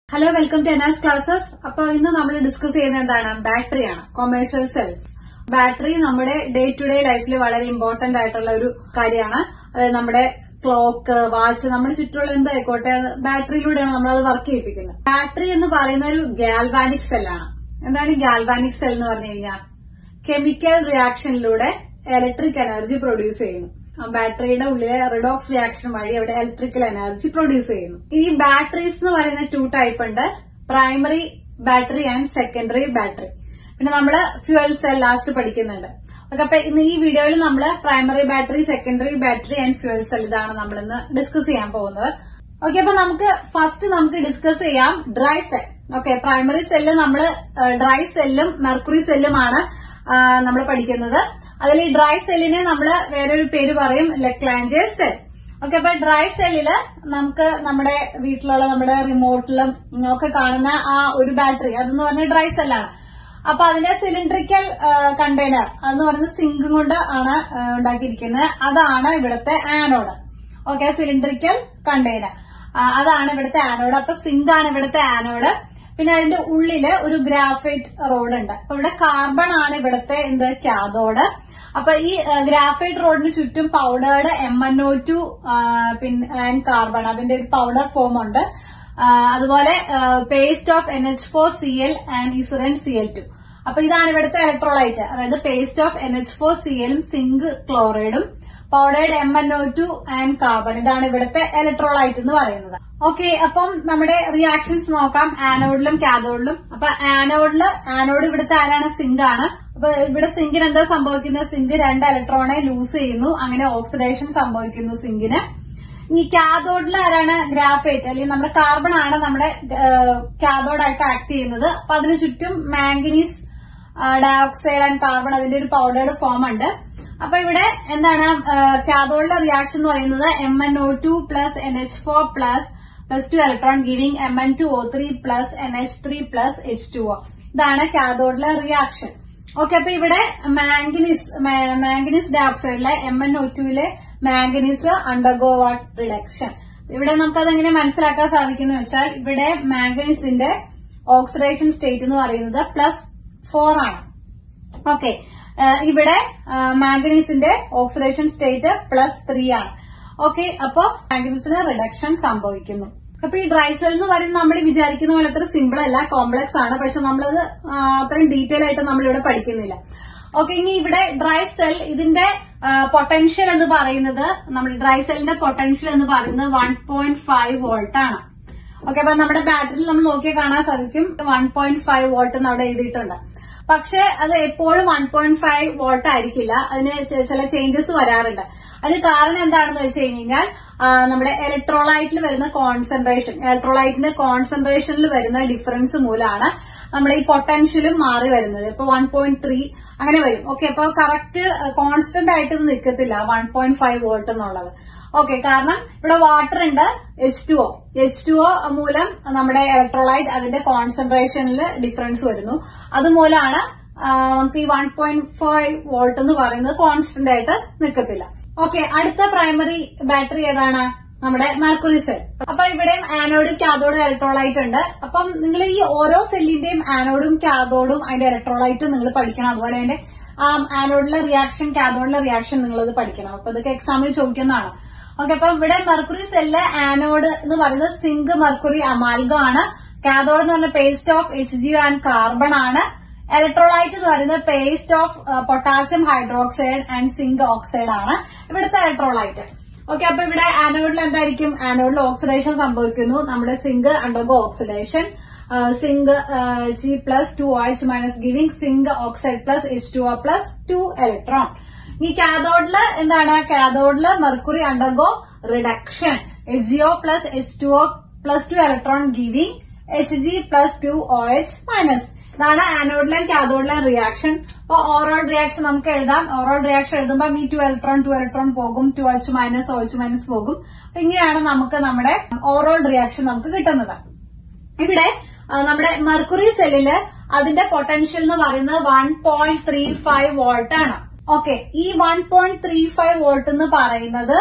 hello welcome to എൻആസ് classes അപ്പൊ ഇന്ന് നമ്മൾ ഡിസ്കസ് ചെയ്യുന്നത് എന്താണ് ബാറ്ററിയാണ് കൊമേഴ്ഷ്യൽ സെൽസ് ബാറ്ററി നമ്മുടെ ഡേ ടു ഡേ ലൈഫിൽ വളരെ ഇമ്പോർട്ടന്റ് ആയിട്ടുള്ള ഒരു കാര്യമാണ് അതായത് നമ്മുടെ ക്ലോക്ക് വാച്ച് നമ്മുടെ ചുറ്റുമുള്ള എന്തായിക്കോട്ടെ അത് ബാറ്ററിയിലൂടെയാണ് നമ്മൾ അത് വർക്ക് ചെയ്യിപ്പിക്കുന്നത് ബാറ്ററി എന്ന് പറയുന്ന ഒരു ഗാൽവാനിക് സെല്ലാണ് എന്താണ് ഈ ഗാൽവാനിക് സെൽ എന്ന് പറഞ്ഞു കഴിഞ്ഞാൽ കെമിക്കൽ റിയാക്ഷനിലൂടെ ഇലക്ട്രിക് എനർജി പ്രൊഡ്യൂസ് ചെയ്യുന്നു ആ ബാറ്ററിയുടെ ഉള്ളിലെ റിഡോക്സ് റിയാക്ഷൻ വഴി അവിടെ ഇലക്ട്രിക്കൽ എനർജി പ്രൊഡ്യൂസ് ചെയ്യുന്നു ഈ ബാറ്ററീസ് എന്ന് പറയുന്ന ടു ടൈപ്പ് ഉണ്ട് primary battery and secondary battery പിന്നെ നമ്മള് ഫ്യൂവൽ സെൽ ലാസ്റ്റ് പഠിക്കുന്നുണ്ട് ഓക്കെ അപ്പൊ ഇന്ന് ഈ വീഡിയോയിൽ നമ്മൾ primary battery secondary battery and fuel cell ഇതാണ് നമ്മൾ ഇന്ന് ഡിസ്കസ് ചെയ്യാൻ പോകുന്നത് ഓക്കെ അപ്പൊ നമുക്ക് ഫസ്റ്റ് നമുക്ക് ഡിസ്കസ് ചെയ്യാം dry cell okay primary cell നമ്മൾ ഡ്രൈ സെല്ലും മെർക്കുറി സെല്ലുമാണ് നമ്മൾ പഠിക്കുന്നത് അതിൽ ഈ ഡ്രൈ സെല്ലിനെ നമ്മൾ വേറൊരു പേര് പറയും ലെക്ലാഞ്ചേ സെൽ ഓക്കെ അപ്പൊ ഡ്രൈ സെല്ലില് നമുക്ക് നമ്മുടെ വീട്ടിലുള്ള നമ്മുടെ റിമോട്ടിലും ഒക്കെ കാണുന്ന ആ ഒരു ബാറ്ററി അതെന്ന് പറഞ്ഞാൽ ഡ്രൈ സെല്ലാണ് അപ്പൊ അതിന്റെ സിലിണ്ട്രിക്കൽ കണ്ടെയ്നർ അതെന്ന് പറയുന്നത് സിങ്ക് കൊണ്ട് ആണ് ആ, ഉണ്ടാക്കിയിരിക്കുന്നത് അതാണ് ഇവിടുത്തെ ആനോഡ് ഓക്കെ സിലിണ്ട്രിക്കൽ കണ്ടെയ്നർ അതാണ് ഇവിടുത്തെ ആനോഡ് അപ്പൊ സിങ്ക് ആണ് ഇവിടുത്തെ ആനോഡ് പിന്നെ അതിന്റെ ഉള്ളില് ഒരു ഗ്രാഫൈറ്റ് റോഡ് ഉണ്ട് അപ്പൊ ഇവിടെ കാർബൺ ആണ് ഇവിടുത്തെ എന്ത് കാഥോഡ് അപ്പൊ ഈ ഗ്രാഫൈറ്റ് റോഡിന് ചുറ്റും powdered M N O two പിന്നെ ആൻഡ് കാർബൺ അതിന്റെ ഒരു പൗഡർ ഫോം ഉണ്ട് ആ, അതുപോലെ paste of N H four C L and ഇസുറൻ സി എൽ ടു അപ്പൊ ഇതാണ് ഇവിടുത്തെ ഇലക്ട്രോലൈറ്റ് അതായത് paste of N H four C എല്ലും സിങ്ക് ക്ലോറൈഡും powdered M N O two and carbon ഇതാണ് ഇവിടുത്തെ ഇലക്ട്രോലൈറ്റ് എന്ന് പറയുന്നത് ഓക്കെ അപ്പം നമ്മുടെ റിയാക്ഷൻസ് നോക്കാം ആനോഡിലും കാഥോഡിലും അപ്പൊ ആനോഡില് ആനോഡ് ഇവിടുത്തെ ആരാണ് സിങ്ക് ആണ് അപ്പൊ ഇവിടെ സിങ്കിന് എന്താ സംഭവിക്കുന്നത് സിങ്ക് രണ്ട് ഇലക്ട്രോണെ ലൂസ് ചെയ്യുന്നു അങ്ങനെ ഓക്സിഡേഷൻ സംഭവിക്കുന്നു സിങ്കിന് ഇനി കാഥോഡിൽ ആരാണ് ഗ്രാഫൈറ്റ് അല്ലെങ്കിൽ നമ്മുടെ കാർബൺ ആണ് നമ്മുടെ കാഥോഡായിട്ട് ആക്ട് ചെയ്യുന്നത് അപ്പൊ അതിന് ചുറ്റും മാംഗനീസ് ഡയോക്സൈഡ് ആൻഡ് കാർബൺ അതിന്റെ ഒരു പൗഡേർഡ് ഫോം ഉണ്ട് അപ്പൊ ഇവിടെ എന്താണ് കാഥോഡിലെ റിയാക്ഷൻ എന്ന് പറയുന്നത് M N O two plus N H four plus plus two electron giving M N two O three plus N H three plus H two O ഇതാണ് കാഥോഡിലെ റിയാക്ഷൻ ഓക്കെ അപ്പൊ ഇവിടെ മാംഗനീസ് മാംഗനീസ് ഡയോക്സൈഡിലെ M N O ടുവിലെ manganese undergo what reduction ഇവിടെ നമുക്ക് അതെങ്ങനെ മനസ്സിലാക്കാൻ സാധിക്കുന്നു വെച്ചാൽ ഇവിടെ മാംഗനീസിന്റെ ഓക്സിഡേഷൻ സ്റ്റേറ്റ് എന്ന് പറയുന്നത് പ്ലസ് ഫോർ ആണ് ഓക്കെ ഇവിടെ മാംഗനീസിന്റെ ഓക്സിഡേഷൻ സ്റ്റേറ്റ് പ്ലസ് ത്രീ ആണ് ഓക്കെ അപ്പോ മാംഗനീസിന് റിഡക്ഷൻ സംഭവിക്കുന്നു അപ്പൊ ഈ ഡ്രൈ സെൽ എന്ന് പറയുന്നത് നമ്മൾ വിചാരിക്കുന്ന പോലെ അത്ര സിമ്പിൾ അല്ല കോംപ്ലക്സ് ആണ് പക്ഷെ നമ്മളത് ആ, അത്രയും ഡീറ്റെയിൽ ആയിട്ട് നമ്മളിവിടെ പഠിക്കുന്നില്ല ഓക്കെ ഇനി ഇവിടെ ഡ്രൈ സെൽ ഇതിന്റെ പൊട്ടൻഷ്യൽ എന്ന് പറയുന്നത് നമ്മുടെ ഡ്രൈ സെല്ലിന്റെ പൊട്ടൻഷ്യൽ എന്ന് പറയുന്നത് വൺ പോയിന്റ് ഫൈവ് വോൾട്ട് ആണ് ഓക്കെ അപ്പൊ നമ്മുടെ ബാറ്ററിയിൽ നമ്മൾ നോക്കിയാൽ കാണാൻ സാധിക്കും വൺ പോയിന്റ് ഫൈവ് വോൾട്ട് എന്ന് അവിടെ എഴുതിയിട്ടുണ്ട് പക്ഷെ അത് എപ്പോഴും വൺ പോയിന്റ് ഫൈവ് വോൾട്ട് ആയിരിക്കില്ല അതിന് ചെ- ചില ചേഞ്ചസ് വരാറുണ്ട് അതിന് കാരണം എന്താണെന്ന് വെച്ച് കഴിഞ്ഞാൽ ആ, നമ്മുടെ ഇലക്ട്രോലൈറ്റിൽ വരുന്ന കോൺസെൻട്രേഷൻ ഇലക്ട്രോലൈറ്റിന്റെ കോൺസെൻട്രേഷനിൽ വരുന്ന ഡിഫറൻസ് മൂലമാണ് നമ്മുടെ ഈ പൊട്ടൻഷ്യലും മാറി വരുന്നത് ഇപ്പൊ വൺ പോയിന്റ് ത്രീ അങ്ങനെ വരും ഓക്കെ അപ്പൊ കറക്റ്റ് കോൺസ്റ്റന്റ് ആയിട്ട് ഇത് നിൽക്കത്തില്ല വൺ പോയിന്റ് ഫൈവ് വോൾട്ട് എന്നുള്ളത് ഓക്കെ കാരണം ഇവിടെ വാട്ടർ ഉണ്ട് H two O H two O മൂലം നമ്മുടെ ഇലക്ട്രോലൈറ്റ് അതിന്റെ കോൺസെൻട്രേഷനിൽ ഡിഫറൻസ് വരുന്നു അതുമൂലമാണ് ആ, നമുക്ക് ഈ വൺ പോയിന്റ് ഫൈവ് വോൾട്ട് എന്ന് പറയുന്നത് കോൺസ്റ്റന്റ് ആയിട്ട് നിൽക്കത്തില്ല ഓക്കെ അടുത്ത പ്രൈമറി ബാറ്ററി ഏതാണ് നമ്മുടെ മെർക്കുറി സെൽ അപ്പൊ ഇവിടെയും ആനോഡും കാഥോഡും ഇലക്ട്രോലൈറ്റ് ഉണ്ട് അപ്പം നിങ്ങൾ ഈ ഓരോ സെല്ലിന്റെയും ആനോഡും കാഥോഡും അതിന്റെ ഇലക്ട്രോലൈറ്റും നിങ്ങൾ പഠിക്കണം അതുപോലെ അതിന്റെ ആ ആനോഡിലെ റിയാക്ഷൻ കാഥോഡിലെ റിയാക്ഷൻ നിങ്ങളത് പഠിക്കണം അപ്പൊ ഇതൊക്കെ എക്സാമിൽ ചോദിക്കുന്നതാണ് ഓക്കെ അപ്പൊ ഇവിടെ മെർക്കുറി സെല്ല് ആനോഡ് എന്ന് പറയുന്നത് സിങ്ക് മെർക്കുറി അമാൽഗം ആണ് കാഥോഡ് എന്ന് പറഞ്ഞ paste of H G and carbon ആണ് ഇലക്ട്രോലൈറ്റ് എന്ന് പറയുന്നത് paste of potassium hydroxide and zinc oxide ആണ് ഇവിടുത്തെ ഇലക്ട്രോലൈറ്റ് ഓക്കെ അപ്പൊ ഇവിടെ ആനോഡിൽ എന്തായിരിക്കും ആനോഡിൽ ഓക്സിഡേഷൻ സംഭവിക്കുന്നു നമ്മുടെ zinc undergo oxidation zinc G plus two H minus giving zinc oxide plus H two O plus two electron ഈ കാഥോഡില് എന്താണ് കാഥോഡില് mercury undergo reduction H G O plus H two O plus two electron giving H G plus two O H minus ഇതാണ് ആനോഡിലെ കാഥോഡിലെ reaction അപ്പൊ ഓറോൾ reaction നമുക്ക് എഴുതാം ഓറോൾ reaction എഴുതുമ്പോൾ ഈ ടു ഇലക്ട്രോൺ ടു ഇലക്ട്രോൺ പോകും two H minus O H minus പോകും അപ്പൊ ഇങ്ങനെയാണ് നമുക്ക് നമ്മുടെ ഓറോൾ റിയാക്ഷൻ നമുക്ക് കിട്ടുന്നത് ഇവിടെ ആ, നമ്മുടെ മെർക്കുറി സെല്ലില് അതിന്റെ പൊട്ടൻഷ്യൽ എന്ന് പറയുന്നത് one point three five volt ആണ് ഓക്കെ ഈ one point three five volt എന്ന് പറയുന്നത്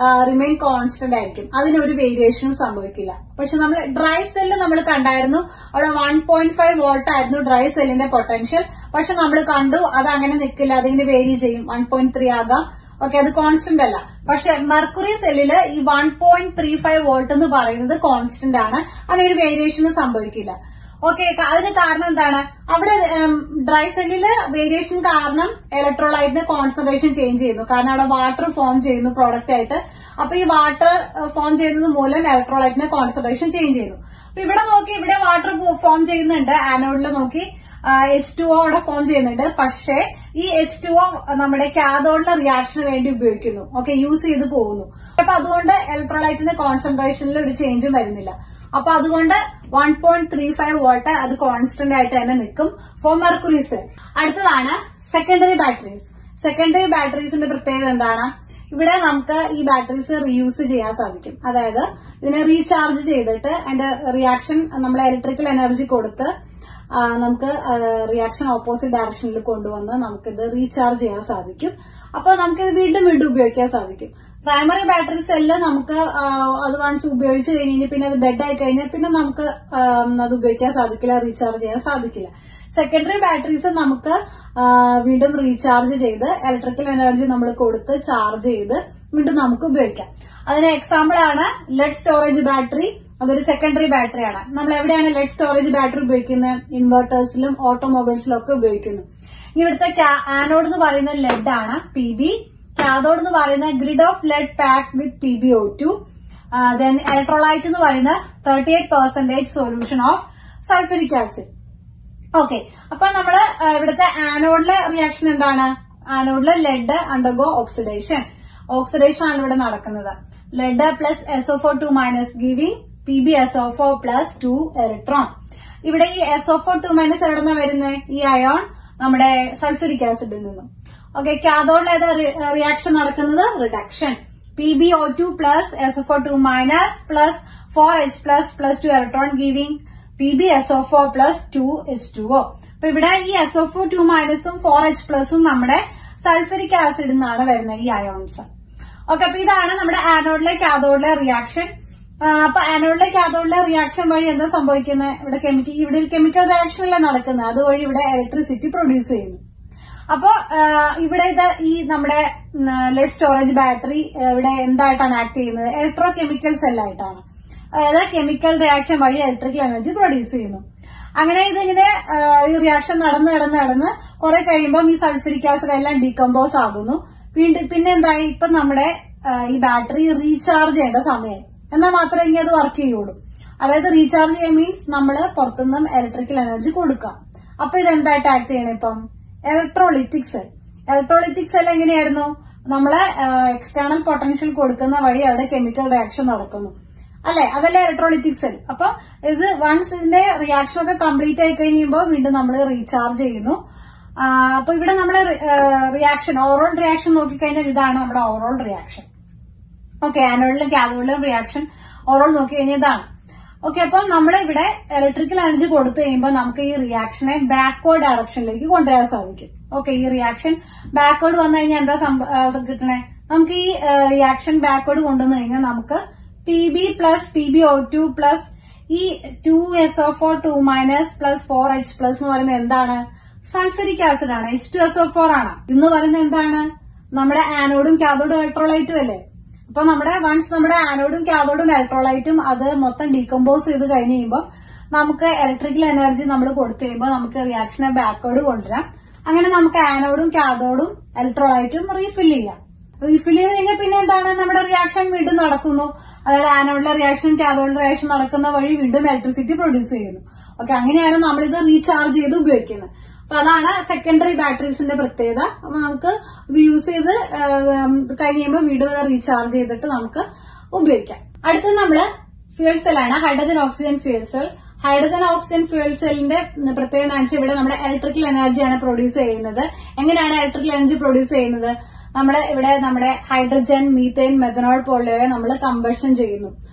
റിമെയിൻ കോൺസ്റ്റന്റ് ആയിരിക്കും അതിനൊരു വേരിയേഷനും സംഭവിക്കില്ല പക്ഷെ നമ്മൾ ഡ്രൈ സെല്ല് നമ്മൾ കണ്ടായിരുന്നു അവിടെ വൺ പോയിന്റ് ഫൈവ് വോൾട്ട് ആയിരുന്നു ഡ്രൈ സെല്ലിന്റെ പൊട്ടൻഷ്യൽ പക്ഷെ നമ്മൾ കണ്ടു അത് അങ്ങനെ നിൽക്കില്ല അതിങ്ങനെ വേരി ചെയ്യും വൺ പോയിന്റ് ത്രീ ആകാം ഓക്കെ അത് കോൺസ്റ്റന്റ് അല്ല പക്ഷെ മെർക്കുറി സെല്ലില് ഈ one point three five volt എന്ന് പറയുന്നത് കോൺസ്റ്റന്റ് ആണ് അങ്ങനെ ഒരു വേരിയേഷനും സംഭവിക്കില്ല ഓക്കെ അതിന് കാരണം എന്താണ് അവിടെ ഡ്രൈ സെല്ലില് വേരിയേഷൻ കാരണം ഇലക്ട്രോലൈറ്റിന് കോൺസെൻട്രേഷൻ ചേഞ്ച് ചെയ്യുന്നു കാരണം അവിടെ വാട്ടർ ഫോം ചെയ്യുന്നു പ്രോഡക്റ്റ് ആയിട്ട് അപ്പൊ ഈ വാട്ടർ ഫോം ചെയ്യുന്നത് മൂലം ഇലക്ട്രോലൈറ്റിന് കോൺസെൻട്രേഷൻ ചേഞ്ച് ചെയ്യുന്നു അപ്പൊ ഇവിടെ നോക്കി ഇവിടെ വാട്ടർ ഫോം ചെയ്യുന്നുണ്ട് ആനോഡിൽ നോക്കി എച്ച് ടു ഒ അവിടെ ഫോം ചെയ്യുന്നുണ്ട് പക്ഷേ ഈ എച്ച് ടു ഒ നമ്മുടെ കാതോഡിലെ റിയാക്ഷന് വേണ്ടി ഉപയോഗിക്കുന്നു ഓക്കെ യൂസ് ചെയ്ത് പോകുന്നു അപ്പൊ അതുകൊണ്ട് ഇലക്ട്രോലൈറ്റിന്റെ കോൺസെൻട്രേഷനിൽ ഒരു ചേഞ്ചും വരുന്നില്ല അപ്പൊ അതുകൊണ്ട് one point three five volt അത് കോൺസ്റ്റന്റ് ആയിട്ട് തന്നെ നിൽക്കും ഫോർ മെർക്കുറി സെൽ അടുത്തതാണ് സെക്കൻഡറി ബാറ്ററീസ് സെക്കൻഡറി ബാറ്ററീസിന്റെ പ്രത്യേകത എന്താണ് ഇവിടെ നമുക്ക് ഈ ബാറ്ററീസ് റീയൂസ് ചെയ്യാൻ സാധിക്കും അതായത് ഇതിനെ റീചാർജ് ചെയ്തിട്ട് അതിന്റെ റിയാക്ഷൻ നമ്മൾ ഇലക്ട്രിക്കൽ എനർജി കൊടുത്ത് ആ, നമുക്ക് റിയാക്ഷൻ ഓപ്പോസിറ്റ് ഡയറക്ഷനിൽ കൊണ്ടുവന്ന് നമുക്കിത് റീചാർജ് ചെയ്യാൻ സാധിക്കും അപ്പോൾ നമുക്കിത് വീണ്ടും വീണ്ടും ഉപയോഗിക്കാൻ സാധിക്കും പ്രൈമറി ബാറ്ററി സെല്ല് നമുക്ക് ആ, അത് വൺസ് ഉപയോഗിച്ച് കഴിഞ്ഞ് പിന്നെ അത് ഡെഡ് ആയി കഴിഞ്ഞാൽ പിന്നെ നമുക്ക് ആ, അത് ഉപയോഗിക്കാൻ സാധിക്കില്ല റീചാർജ് ചെയ്യാൻ സാധിക്കില്ല സെക്കൻഡറി ബാറ്ററീസ് നമുക്ക് ആ, വീണ്ടും റീചാർജ് ചെയ്ത് ഇലക്ട്രിക്കൽ എനർജി നമ്മൾ കൊടുത്ത് ചാർജ് ചെയ്ത് വീണ്ടും നമുക്ക് ഉപയോഗിക്കാം അതിന് എക്സാമ്പിൾ ആണ് ലെഡ് സ്റ്റോറേജ് ബാറ്ററി അതൊരു സെക്കൻഡറി ബാറ്ററി ആണ് നമ്മൾ എവിടെയാണ് ലെഡ് സ്റ്റോറേജ് ബാറ്ററി ഉപയോഗിക്കുന്നത് ഇൻവെർട്ടേഴ്സിലും ഓട്ടോമൊബൈൽസിലും ഒക്കെ ഉപയോഗിക്കുന്നു ഇവിടുത്തെ ആനോഡ് എന്ന് പറയുന്ന ലെഡ് ആണ് പി ബി കാതോഡ് എന്ന് പറയുന്ന grid of lead pack with P B O two then electrolyte എന്ന് പറയുന്ന thirty eight percentage solution of sulphuric acid okay അപ്പൊ നമ്മള് ആ, ഇവിടുത്തെ ആനോഡിലെ റിയാക്ഷൻ എന്താണ് ആനോഡിലെ ലെഡ് അണ്ടർഗോ ഓക്സിഡേഷൻ ഓക്സിഡേഷൻ ആണ് ഇവിടെ നടക്കുന്നത് lead plus S O four two minus giving P B S O four plus two electron ഇവിടെ ഈ S O four two minus എവിടെ നിന്നാണ് വരുന്നത് ഈ അയോൺ നമ്മുടെ സൾഫ്യൂരിക് ആസിഡിൽ നിന്നും ഓക്കെ കാതോഡിൽ ഏതാ റിയാക്ഷൻ നടക്കുന്നത് reduction P B O two plus S O four two minus plus four H plus plus two electron giving P B S O four plus two H two O അപ്പൊ ഇവിടെ ഈ S O four two മൈനസും four H പ്ലസും നമ്മുടെ sulphuric ആസിഡിൽ നിന്നാണ് വരുന്നത് ഈ ions okay അപ്പൊ ഇതാണ് നമ്മുടെ ആനോഡിലെ കാതോഡിലെ റിയാക്ഷൻ അപ്പൊ ആനോഡിലെ കാതോഡിലെ റിയാക്ഷൻ വഴി എന്താ സംഭവിക്കുന്നത് ഇവിടെ കെമിക്കൽ ഇവിടെ ഒരു കെമിക്കൽ റിയാക്ഷൻ അല്ലേ നടക്കുന്നത് അതുവഴി ഇവിടെ ഇലക്ട്രിസിറ്റി പ്രൊഡ്യൂസ് ചെയ്യുന്നു അപ്പോ ഇവിടെ ഇത് ഈ നമ്മുടെ ലെഡ് സ്റ്റോറേജ് ബാറ്ററി ഇവിടെ എന്തായിട്ടാണ് ആക്ട് ചെയ്യുന്നത് ഇലക്ട്രോ കെമിക്കൽ സെല്ലായിട്ടാണ് അതായത് കെമിക്കൽ റിയാക്ഷൻ വഴി ഇലക്ട്രിക്കൽ എനർജി പ്രൊഡ്യൂസ് ചെയ്യുന്നു അങ്ങനെ ഇതിങ്ങനെ ആ, ഈ റിയാക്ഷൻ നടന്ന് നടന്ന് നടന്ന് കുറെ കഴിയുമ്പോൾ ഈ സൾഫറിക് ആസിഡ് എല്ലാം ഡീകമ്പോസ് ആകുന്നു വീണ്ടും പിന്നെ എന്തായി ഇപ്പൊ നമ്മുടെ ആ, ഈ ബാറ്ററി റീചാർജ് ചെയ്യേണ്ട സമയമായി എന്നാൽ മാത്രമേ ഇനി അത് വർക്ക് ചെയ്യുള്ളൂ അതായത് റീചാർജ് ചെയ്യാൻ മീൻസ് നമ്മൾ പുറത്തുനിന്നും ഇലക്ട്രിക്കൽ എനർജി കൊടുക്കാം അപ്പൊ ഇത് എന്തായിട്ട് ആക്ട് ചെയ്യണം ഇപ്പം ഇലക്ട്രോളിറ്റിക് സെൽ ഇലക്ട്രോളിറ്റിക് സെൽ എങ്ങനെയായിരുന്നു നമ്മള് എക്സ്റ്റേണൽ പൊട്ടൻഷ്യൽ കൊടുക്കുന്ന വഴി അവിടെ കെമിക്കൽ റിയാക്ഷൻ നടക്കുന്നു അല്ലെ അതല്ലേ ഇലക്ട്രോളിറ്റിക് സെൽ അപ്പൊ ഇത് വൺസ് ഇതിന്റെ റിയാക്ഷൻ ഒക്കെ കംപ്ലീറ്റ് ആയി കഴിയുമ്പോൾ വീണ്ടും നമ്മൾ റീചാർജ് ചെയ്യുന്നു ആ, അപ്പൊ ഇവിടെ നമ്മുടെ റിയാക്ഷൻ ഓവറോൾ റിയാക്ഷൻ നോക്കിക്കഴിഞ്ഞാൽ ഇതാണ് നമ്മുടെ ഓവറോൾ റിയാക്ഷൻ ഓക്കെ ആനോഡിലും കാതോഡിലും റിയാക്ഷൻ ഓവറോൾ നോക്കി കഴിഞ്ഞാൽ ഇതാണ് ഓക്കെ അപ്പം നമ്മൾ ഇവിടെ ഇലക്ട്രിക്കൽ എനർജി കൊടുത്തു കഴിയുമ്പോൾ നമുക്ക് ഈ റിയാക്ഷനെ ബാക്ക്വേർഡ് ഡയറക്ഷനിലേക്ക് കൊണ്ടുവരാൻ സാധിക്കും ഓക്കെ ഈ റിയാക്ഷൻ ബാക്ക്വേർഡ് വന്നു കഴിഞ്ഞാൽ എന്താ സംഭ- ആ, കിട്ടണേ നമുക്ക് ഈ റിയാക്ഷൻ ബാക്ക്വേർഡ് കൊണ്ടുവന്നു കഴിഞ്ഞാൽ നമുക്ക് P B plus P B O two plus ഈ two S O four two minus plus four H plus എന്ന് പറയുന്നത് എന്താണ് സൾഫറിക് ആസിഡ് ആണ് H two S O four ആണ് ഇന്ന് പറയുന്നത് എന്താണ് നമ്മുടെ ആനോഡും കാതോഡും ഇലക്ട്രോലൈറ്റും അല്ലേ അപ്പൊ നമ്മുടെ വൺസ് നമ്മുടെ ആനോഡും കാതോഡും ഇലക്ട്രോലൈറ്റും അത് മൊത്തം ഡീകമ്പോസ് ചെയ്ത് കഴിഞ്ഞ് കഴിയുമ്പോൾ നമുക്ക് ഇലക്ട്രിക്കൽ എനർജി നമ്മൾ കൊടുത്തു കഴിയുമ്പോൾ നമുക്ക് റിയാക്ഷനെ ബാക്ക്വേർഡ് കൊണ്ടുവരാം അങ്ങനെ നമുക്ക് ആനോഡും കാതോഡും ഇലക്ട്രോലൈറ്റും റീഫിൽ ചെയ്യാം റീഫിൽ ചെയ്ത് കഴിഞ്ഞാൽ പിന്നെ എന്താണ് നമ്മുടെ റിയാക്ഷൻ വീണ്ടും നടക്കുന്നു അതായത് ആനോഡിലെ റിയാക്ഷൻ കാതോഡിലെ റിയാക്ഷൻ നടക്കുന്ന വഴി വീണ്ടും ഇലക്ട്രിസിറ്റി പ്രൊഡ്യൂസ് ചെയ്യുന്നു ഓക്കെ അങ്ങനെയാണ് നമ്മളിത് റീചാർജ് ചെയ്ത് ഉപയോഗിക്കുന്നത് അപ്പൊ അതാണ് സെക്കൻഡറി ബാറ്ററീസിന്റെ പ്രത്യേകത അപ്പൊ നമുക്ക് ഇത് യൂസ് ചെയ്ത് കഴിഞ്ഞ് കഴിയുമ്പോൾ വീണ്ടും ഇത് റീചാർജ് ചെയ്തിട്ട് നമുക്ക് ഉപയോഗിക്കാം അടുത്തത് നമ്മള് ഫ്യൂൽ സെല്ലാണ് hydrogen oxygen fuel cell hydrogen oxygen fuel സെല്ലിന്റെ പ്രത്യേകത എന്ന് വെച്ചാൽ ഇവിടെ നമ്മുടെ ഇലക്ട്രിക്കൽ എനർജിയാണ് പ്രൊഡ്യൂസ് ചെയ്യുന്നത് എങ്ങനെയാണ് ഇലക്ട്രിക്കൽ എനർജി പ്രൊഡ്യൂസ് ചെയ്യുന്നത് നമ്മൾ ഇവിടെ നമ്മുടെ ഹൈഡ്രജൻ മീത്തേൻ മെഥനോൾ പോലെയോ നമ്മൾ കമ്പഷൻ ചെയ്യുന്നു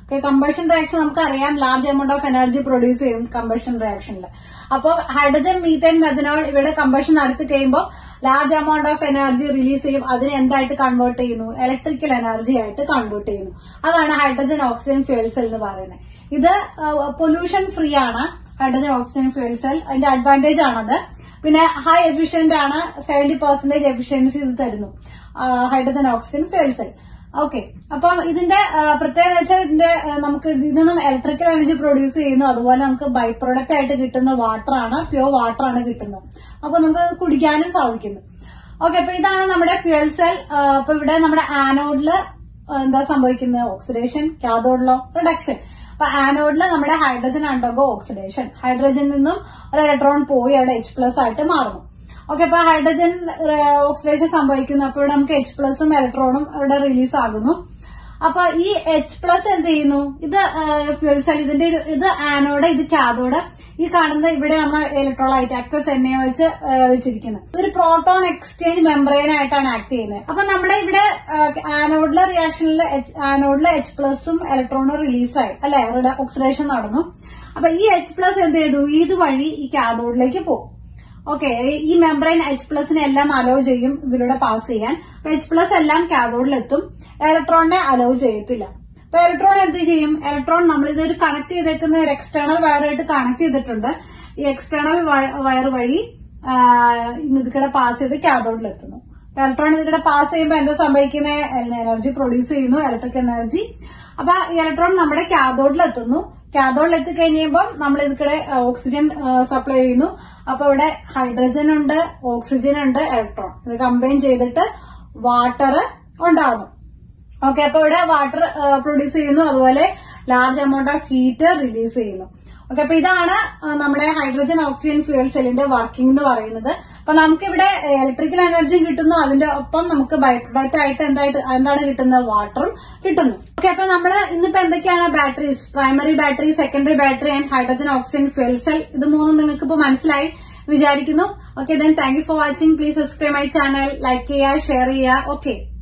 ഓക്കെ കമ്പഷൻ റിയാക്ഷൻ നമുക്കറിയാം large amount of energy produce ചെയ്യും കമ്പഷൻ റിയാക്ഷനിൽ അപ്പോൾ ഹൈഡ്രജൻ മീത്തൈൻ മെഥനോൾ ഇവിടെ കമ്പഷൻ നടത്തി കഴിയുമ്പോൾ large amount of energy release ചെയ്യും അതിനെ എന്തായിട്ട് കൺവേർട്ട് ചെയ്യുന്നു ഇലക്ട്രിക്കൽ എനർജി ആയിട്ട് കൺവേർട്ട് ചെയ്യുന്നു അതാണ് ഹൈഡ്രജൻ ഓക്സിജൻ ഫ്യൂൽ സെൽ എന്ന് പറയുന്നത് ഇത് പൊല്യൂഷൻ ഫ്രീ ആണ് ഹൈഡ്രജൻ ഓക്സിജൻ ഫ്യൂൽ സെൽ അതിന്റെ അഡ്വാൻറ്റേജ് ആണത് പിന്നെ ഹൈ എഫിഷ്യന്റ് ആണ് സെവന്റി പെർസെന്റേജ് എഫിഷ്യൻസി ഇത് തരുന്നു hydrogen oxygen fuel cell okay അപ്പം ഇതിന്റെ ആ, പ്രത്യേകത വെച്ചാൽ ഇതിന്റെ ആ, നമുക്ക് ഇതിൽ നിന്നും ഇലക്ട്രിക്കൽ എനർജി പ്രൊഡ്യൂസ് ചെയ്യുന്നു അതുപോലെ നമുക്ക് ബൈ പ്രൊഡക്റ്റ് ആയിട്ട് കിട്ടുന്ന വാട്ടർ ആണ് പ്യുവർ വാട്ടർ ആണ് കിട്ടുന്നത് അപ്പൊ നമുക്ക് അത് കുടിക്കാനും സാധിക്കുന്നു ഓക്കെ അപ്പൊ ഇതാണ് നമ്മുടെ ഫ്യൂൽ സെൽ അപ്പൊ ഇവിടെ നമ്മുടെ ആനോഡില് എന്താ സംഭവിക്കുന്നത് ഓക്സിഡേഷൻ കാഥോഡിലോ റിഡക്ഷൻ അപ്പൊ ആനോഡില് നമ്മുടെ ഹൈഡ്രജൻ അണ്ടർഗോ ഓക്സിഡേഷൻ ഹൈഡ്രജനിൽ നിന്നും ഒരു ഇലക്ട്രോൺ പോയി അവിടെ എച്ച് പ്ലസ് ആയിട്ട് മാറുന്നു ഓക്കെ അപ്പൊ ഹൈഡ്രജൻ ഓക്സിഡേഷൻ സംഭവിക്കുന്നു അപ്പോൾ ഇവിടെ നമുക്ക് എച്ച് പ്ലസും ഇലക്ട്രോണും ഇവിടെ റിലീസ് ആകുന്നു അപ്പൊ ഈ എച്ച് പ്ലസ് എന്ത് ചെയ്യുന്നു ഇത് ഫ്യൂൽ സെൽ ഇതിന്റെ ഒരു- ഇത് ആനോഡ് ഇത് കാഥോഡ് ഈ കാണുന്നത് ഇവിടെ നമ്മൾ ഇലക്ട്രോളൈറ്റ് അക്വസ് എണ്ണ വെച്ച് ആ, വെച്ചിരിക്കുന്നത് ഇതൊരു പ്രോട്ടോൺ എക്സ്ചേഞ്ച് മെംബ്രെയിൻ ആയിട്ടാണ് ആക്ട് ചെയ്യുന്നത് അപ്പൊ നമ്മുടെ ഇവിടെ ആനോഡിലെ റിയാക്ഷനിൽ ആനോഡിലെ എച്ച് പ്ലസും ഇലക്ട്രോണും റിലീസായി അല്ലെ അവരുടെ ഓക്സിഡേഷൻ നടന്നു അപ്പൊ ഈ എച്ച് പ്ലസ് എന്ത് ചെയ്തു ഇതുവഴി ഈ കാഥോഡിലേക്ക് പോകും ഓക്കെ ഈ മെംബ്രെയിൻ എച്ച് പ്ലസിനെ എല്ലാം അലോ ചെയ്യും ഇതിലൂടെ പാസ് ചെയ്യാൻ അപ്പൊ എച്ച് പ്ലസ് എല്ലാം കാഥോഡിലെത്തും ഇലക്ട്രോണിനെ അലോ ചെയ്യത്തില്ല അപ്പൊ ഇലക്ട്രോൺ എന്ത് ചെയ്യും ഇലക്ട്രോൺ നമ്മൾ ഇതൊരു കണക്ട് ചെയ്തേക്കുന്ന ഒരു എക്സ്റ്റേണൽ വയറായിട്ട് കണക്ട് ചെയ്തിട്ടുണ്ട് ഈ എക്സ്റ്റേണൽ വയർ വഴി ഇതിക്കടെ പാസ് ചെയ്ത് കാഥോഡിലെത്തുന്നു ഇലക്ട്രോൺ ഇതിക്കടെ പാസ് ചെയ്യുമ്പോൾ എന്താ സംഭവിക്കുന്നത് എനർജി പ്രൊഡ്യൂസ് ചെയ്യുന്നു ഇലക്ട്രിക് എനർജി അപ്പൊ ഇലക്ട്രോൺ നമ്മുടെ കാഥോഡിൽ എത്തുന്നു കാഥോഡിൽ എത്തിക്കഴിയുമ്പോൾ നമ്മൾ ഇതിക്കടെ ഓക്സിജൻ സപ്ലൈ ചെയ്യുന്നു അപ്പൊ ഇവിടെ ഹൈഡ്രജൻ ഉണ്ട് ഓക്സിജൻ ഉണ്ട് ഇലക്ട്രോൺ ഇത് കമ്പൈൻ ചെയ്തിട്ട് വാട്ടർ ഉണ്ടാകുന്നു ഓക്കെ അപ്പൊ ഇവിടെ വാട്ടർ പ്രൊഡ്യൂസ് ചെയ്യുന്നു അതുപോലെ large amount of heat release ചെയ്യുന്നു ഓക്കെ അപ്പൊ ഇതാണ് ആ, നമ്മുടെ ഹൈഡ്രജൻ ഓക്സിജൻ ഫ്യൂൽ സെല്ലിന്റെ വർക്കിംഗ് എന്ന് പറയുന്നത് അപ്പൊ നമുക്ക് ഇവിടെ ഇലക്ട്രിക്കൽ എനർജിയും കിട്ടുന്നു അതിന്റെ ഒപ്പം നമുക്ക് ബൈ പ്രൊഡക്റ്റ് ആയിട്ട് എന്തായിട്ട് എന്താണ് കിട്ടുന്നത് വാട്ടറും കിട്ടുന്നു ഓക്കെ അപ്പൊ നമ്മൾ ഇന്നിപ്പോ എന്തൊക്കെയാണ് batteries primary battery secondary battery and hydrogen oxygen fuel cell ഇത് മൂന്നും നിങ്ങൾക്ക് ഇപ്പൊ മനസ്സിലായി വിചാരിക്കുന്നു okay then thank you for watching please subscribe my channel like ചെയ്യുക ഷെയർ ചെയ്യുക ഓക്കെ